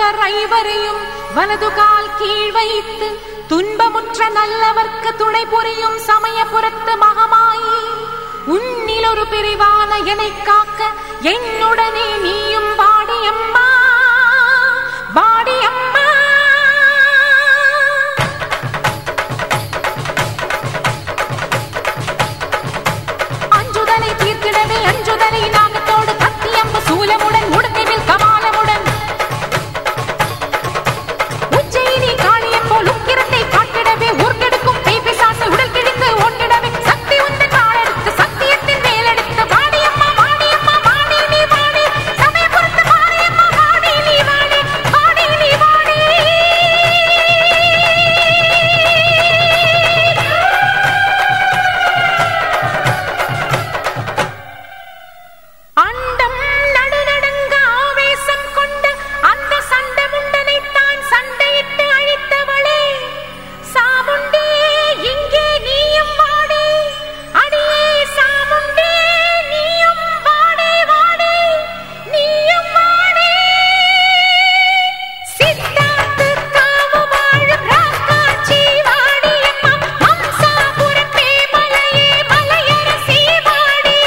தேவர் ஐவரையும் வலது கால் கீழ் வைத்து துன்பமுற்ற நல்லவர்க்கு துணை புரியும் சமயபுரத்து மகமாயி உன்னில் ஒரு பிரிவான என்னை காக்க என்னுடனே நீயும் வாடியம்மா வாடியம்மா அஞ்சுதலை தீர்த்திடவே அஞ்சுதலை நாகத்தோடு கத்தியம்பு சூலமுடன் உடுக்கைவில் கமாலமுடன் உச்சையினி காளியம் போல் உக்கிரத்தை காட்டிடவே ஊர்க்கெடுக்கும் பேய் பிசாசு உடல் கிழித்து ஒன்றிடவே சக்தி உந்து காலெடுத்து சத்தியத்தின் மேலெடுத்து வாடியம்மா வாடியம்மா வாடி நீ வாடி சமயபுரத்து மாரியம்மா வாடி நீ வாடி வாடி நீ வாடி அண்டம் நடுநடுங்க ஆவேசம் கொண்டு அந்த சண்டமுண்டனை தான் சண்டையிட்டு அழித்தவளே சாமுண்டே இங்கே நீயும் வாடி அடியே சாமுண்டே நீயும் வாடி வாடி நீயும் வாடி சித்தாத்து காவு வாழும் ராக்காச்சி வாடியம்மா மம்சாபுரத்தே மலையே மலையரசி வாடி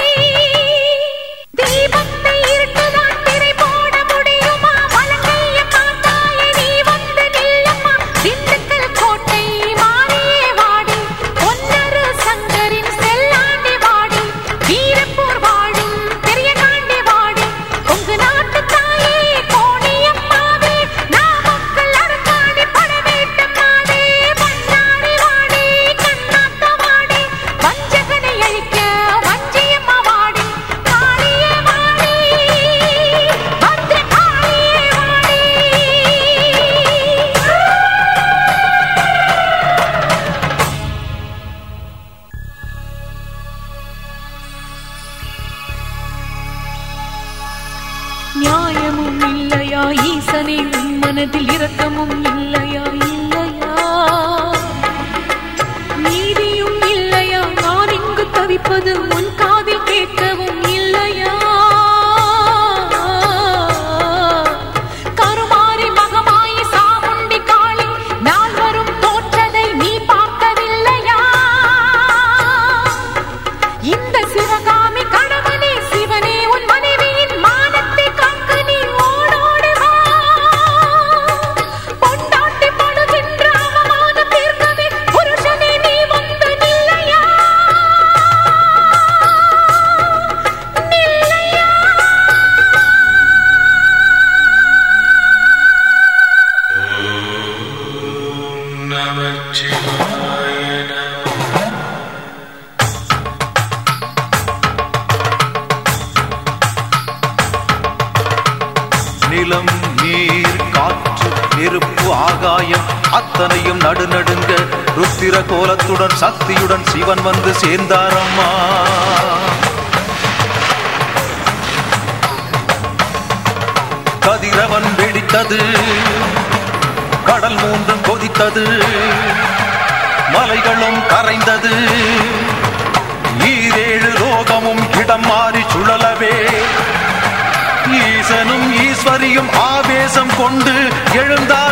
தீபத்தை இருட்டுதான் திரை போட முடியுமா வலங்கைய காத்தாயே நீ வந்து நில்லம்மா திண்டுக்கல் கோட்டை மாறியே வாடி பொன்னரு சங்கரின் செல்லாண்டி வாடி வீரப்பூர் வாழும் பெரிய காண்டி வாடி கொங்கு நாட்டு தாயே கோணியம்மாவே நாமக்கல் அரசாணி படவேட்டம்மாவே பண்ணாரி வாடி கண்ணாத்த வாடி வஞ்சகனை அழிக்க வஞ்சியம்மா வாடி காளியே வாடி பத்ர காளியே வாடி நியாயமும் இல்லையா ஈசனே உன் மனதில் இரக்கமும் இல்லையா இல்லையா நீதியும் இல்லையா நான் இங்கு தவிப்பது உன் காதில் கேட்கவும் இல்லையா கருமாரி மகமாயி சாமுண்டி காளி நான் வரும் தோற்றதை நீ பார்க்கவில்லையா இந்த சிவகாமி கணவனே சிவனே உன் மனைவியின் மானத்தை காக்க நீ ஓடோடி வா பொண்டாட்டி படுகின்ற அவமானம் தீர்க்கவே புருஷனே நீ வந்து நில்லையா நில்லையா நமச்சிவாய நம நிலம் நீர் காற்று நெருப்பு ஆகாயம் அத்தனையும் நடுநடுங்க ருத்திர கோலத்துடன் சக்தியுடன் சிவன் வந்து சேர்ந்தாரம்மா கதிரவன் வெடித்தது கடல் மூன்றும் கொதித்தது மலைகளும் கரைந்தது ஈரேழு லோகமும் இடம் மாறி சுழலவே ஈசனும் ஈஸ்வரியும் ஆவேசம் கொண்டு எழுந்தார்